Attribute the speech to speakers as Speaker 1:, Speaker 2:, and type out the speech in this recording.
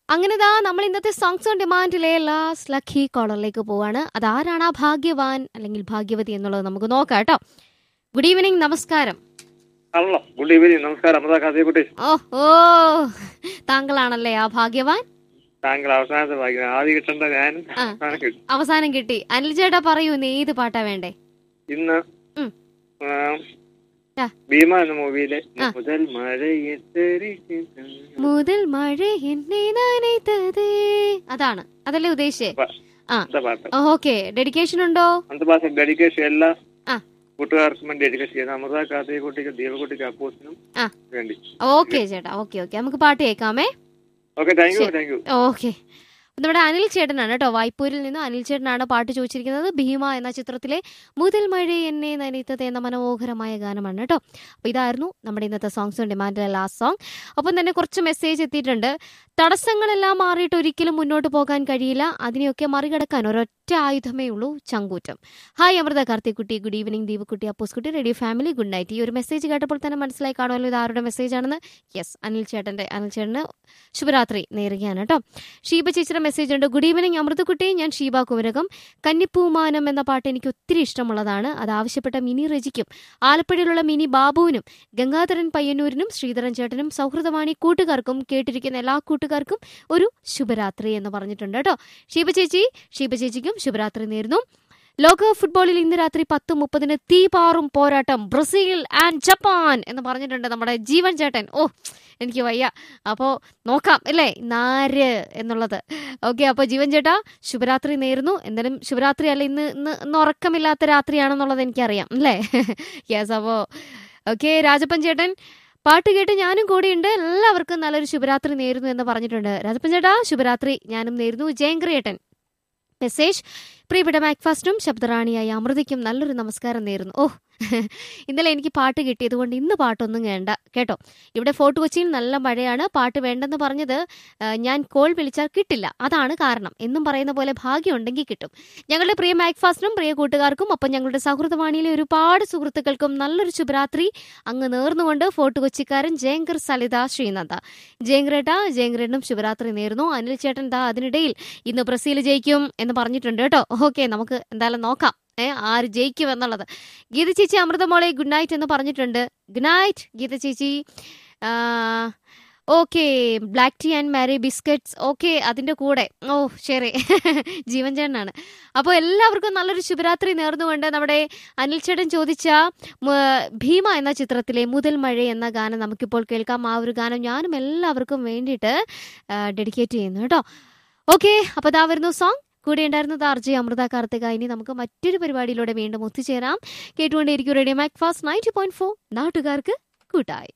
Speaker 1: അങ്ങനെ ദാ നമ്മൾ ഇന്നത്തെ സോങ്സ് ഓൺ ഡിമാൻഡിലെ ലാസ്റ്റ് ലക്കി കോളറിലേക്ക് പോവാണ് അതാരാണ് ആ ഭാഗ്യവാൻ അല്ലെങ്കിൽ ഭാഗ്യവതി എന്നുള്ളത് നമുക്ക് നോക്കാം കേട്ടോ ഗുഡ് ഈവനിങ് നമസ്കാരം
Speaker 2: ഹലോ ഗുഡ് ഈവനിങ് നമസ്കാരം അമൃത കാസേക്കുട്ടി
Speaker 1: ഓ ഓ താങ്കളാണല്ലേ ആ ഭാഗ്യവാൻ
Speaker 2: താങ്കൾ അവസാനത്തെ ഭാഗ്യം ആദ്യം കിട്ടേണ്ട ഞാൻ
Speaker 1: ആ.
Speaker 2: അവസാനം കിട്ടി.
Speaker 1: അവസാനം കിട്ടി അനിൽ ചേട്ടാ പറയൂ ഇന്ന് ഏത് പാട്ടാ വേണ്ടേ
Speaker 2: ഇന്ന്
Speaker 1: ഉം.
Speaker 2: ആ,
Speaker 1: ആ.
Speaker 2: ഭീമ എന്ന മൂവിയിലെ
Speaker 1: ആ.
Speaker 2: മുതൽ മഴയെത്തരി
Speaker 1: മുതൽ മഴ എന്നെ നനയ്ത്തതേ അതാണ് അതല്ലേ ഉദ്ദേശിച്ചേ ആ
Speaker 2: അന്ത പാട്ട്
Speaker 1: ഓക്കെ ഡെഡിക്കേഷൻ ഉണ്ടോ
Speaker 2: അന്ത പാട്ട് ഡെഡിക്കേഷൻ എല്ലാ
Speaker 1: ആ.
Speaker 2: കൂട്ടുകാർക്കും വേണ്ടി ഡെഡിക്കേഷൻ ചെയ്യുന്നത് അമൃത കാസേക്കുട്ടിക്ക് ദീപകുട്ടിക്ക് അപ്പൂസിനും
Speaker 1: ആ.
Speaker 2: വേണ്ടി
Speaker 1: ഓക്കെ ചേട്ടാ ഓക്കെ ഓക്കെ നമുക്ക് പാട്ട് കേൾക്കാമേ
Speaker 2: ഓക്കെ താങ്ക് യു
Speaker 1: ശരി.
Speaker 2: താങ്ക് യു
Speaker 1: ഓക്കെ നമ്മുടെ അനിൽ ചേട്ടനാണ് കേട്ടോ വായ്പൂരിൽ നിന്നും അനിൽ ചേട്ടനാണ് പാട്ട് ചോദിച്ചിരിക്കുന്നത് ഭീമ എന്ന ചിത്രത്തിലെ മുതൽ മഴ എന്നെ നനീത്തത് എന്ന മനോഹരമായ ഗാനമാണ് കേട്ടോ അപ്പോൾ ഇതായിരുന്നു നമ്മുടെ ഇന്നത്തെ സോങ്സ് ഓൺ ഡിമാൻഡിലെ ലാസ്റ്റ് സോങ് ഒപ്പം തന്നെ കുറച്ച് മെസ്സേജ് എത്തിയിട്ടുണ്ട് തടസ്സങ്ങളെല്ലാം മാറിയിട്ട് ഒരിക്കലും മുന്നോട്ട് പോകാൻ കഴിയില്ല അതിനെയൊക്കെ മറികടക്കാൻ ഒരൊറ്റ ആയുധമേ ഉള്ളൂ ചങ്കൂറ്റം hi Amritha Karthikkutty good evening Deepakkutty Apposkutty radio family good night ഈ ഒരു മെസ്സേജ് കേട്ടപ്പോൾ തന്നെ മനസ്സിലായി കാണുമല്ലോ ഇത് ആരുടെ മെസ്സേജ് ആണെന്ന് യെസ് അനിൽ ചേട്ടൻ്റെ അനിൽ ചേട്ടന് ശുഭരാത്രി നേരുകയാണ് കേട്ടോ ഷീബ ചേച്ചിയുടെ മെസ്സേജ് ഉണ്ട് ഗുഡ് ഈവനിങ് അമൃതക്കുട്ടി ഞാൻ ഷീബ കുമരകം കന്നിപ്പൂമാനം എന്ന പാട്ട് എനിക്ക് ഒത്തിരി ഇഷ്ടമുള്ളതാണ് അത് ആവശ്യപ്പെട്ട മിനി റജിക്കും ആലപ്പുഴയിലുള്ള മിനി ബാബുവിനും ഗംഗാധരൻ പയ്യന്നൂരിനും ശ്രീധരൻ ചേട്ടനും സൗഹൃദവാണി കൂട്ടുകാർക്കും കേട്ടിരിക്കുന്ന എല്ലാ കൂട്ടുകാർക്കും ഒരു ശുഭരാത്രി എന്ന് പറഞ്ഞിട്ടുണ്ട് കേട്ടോ ഷീബ ചേച്ചി ഷീബ ചേച്ചിക്കും ശുഭരാത്രി നേരുന്നു ലോക ഫുട്ബോളിൽ ഇന്ന് രാത്രി പത്ത് മുപ്പതിന് തീപാറും പോരാട്ടം ബ്രസീൽ ആൻഡ് ജപ്പാൻ എന്ന് പറഞ്ഞിട്ടുണ്ട് നമ്മുടെ ജീവൻ ചേട്ടൻ ഓ എനിക്ക് വയ്യ അപ്പോൾ നോക്കാം അല്ലേ നാര് എന്നുള്ളത് ഓക്കെ അപ്പോൾ ജീവൻ ചേട്ടാ ശുഭരാത്രി നേരുന്നു എന്തായാലും ശുഭരാത്രി അല്ല ഇന്ന് ഇന്ന് ഇന്ന് ഉറക്കമില്ലാത്ത രാത്രിയാണെന്നുള്ളത് എനിക്കറിയാം അല്ലേ യെസ് അപ്പോൾ ഓക്കെ രാജപ്പൻ ചേട്ടൻ പാട്ട് കേട്ട് ഞാനും കൂടിയുണ്ട് എല്ലാവർക്കും നല്ലൊരു ശുഭരാത്രി നേരുന്നു എന്ന് പറഞ്ഞിട്ടുണ്ട് രാജപ്പൻ ചേട്ടാ ശുഭരാത്രി ഞാനും നേരുന്നു ജയങ്ക്രിയേട്ടൻ മെസ്സേജ് പ്രിയപ്പെട്ട മാക്ഫാസ്റ്റും ശബ്ദറാണിയായ അമൃതയ്ക്കും നല്ലൊരു നമസ്കാരം നേരുന്നു ഓ ഇന്നലെ എനിക്ക് പാട്ട് കിട്ടിയത് കൊണ്ട് ഇന്ന് പാട്ടൊന്നും വേണ്ട കേട്ടോ ഇവിടെ ഫോർട്ട് കൊച്ചിയിൽ നല്ല മഴയാണ് പാട്ട് വേണ്ടെന്ന് പറഞ്ഞത് ആ, ഞാൻ കോൾ വിളിച്ചാൽ കിട്ടില്ല അതാണ് കാരണം എന്നും പറയുന്ന പോലെ ഭാഗ്യം ഉണ്ടെങ്കിൽ കിട്ടും ഞങ്ങളുടെ പ്രിയ മാക്ഫാസ്റ്റിനും പ്രിയ കൂട്ടുകാർക്കും ഒപ്പം ഞങ്ങളുടെ സൗഹൃദവാണിയിലെ ഒരുപാട് സുഹൃത്തുക്കൾക്കും നല്ലൊരു ശുഭരാത്രി അങ്ങ് നേർന്നുകൊണ്ട് ഫോർട്ട് കൊച്ചിക്കാരൻ ജയങ്കർ സലിത ശ്രീനന്ദ ജയങ്കരേട്ട ജയങ്കരേട്ടനും ശുഭരാത്രി നേർന്നു അനിൽ ചേട്ടൻ ദാ അതിനിടയിൽ ഇന്ന് ബ്രസീൽ ജയിക്കും എന്ന് പറഞ്ഞിട്ടുണ്ട് കേട്ടോ ഓക്കെ നമുക്ക് എന്തായാലും നോക്കാം ഏ ആര് ജയിക്കും എന്നുള്ളത് ഗീത ചേച്ചി അമൃതമോളെ ഗുഡ് നൈറ്റ് എന്ന് പറഞ്ഞിട്ടുണ്ട് ഗുഡ് നൈറ്റ് ഗീത ചേച്ചി okay black tea and Marie biscuits okay അതിൻ്റെ കൂടെ ഓ ശരി ജീവൻ ചേട്ടനാണ് അപ്പോൾ എല്ലാവർക്കും നല്ലൊരു ശുഭരാത്രി നേർന്നുകൊണ്ട് നമ്മുടെ അനിൽ ചേട്ടൻ ചോദിച്ച മ, ഭീമ എന്ന ചിത്രത്തിലെ മുതൽ മഴ എന്ന ഗാനം നമുക്കിപ്പോൾ കേൾക്കാം ആ ഒരു ഗാനം ഞാനും എല്ലാവർക്കും വേണ്ടിയിട്ട് ഡെഡിക്കേറ്റ് ചെയ്യുന്നു കേട്ടോ ഓക്കെ അപ്പോൾ ഇതാ വരുന്നു സോങ് കൂടെ ഉണ്ടായിരുന്നത് ആർ ജെ അമൃത കാർത്തിക ഇനി നമുക്ക് മറ്റൊരു പരിപാടിയിലൂടെ വീണ്ടും ഒത്തുചേരാം കേട്ടുകൊണ്ടേയിരിക്കും radio mac fast ninety point four നാട്ടുകാർക്ക് കൂട്ടായി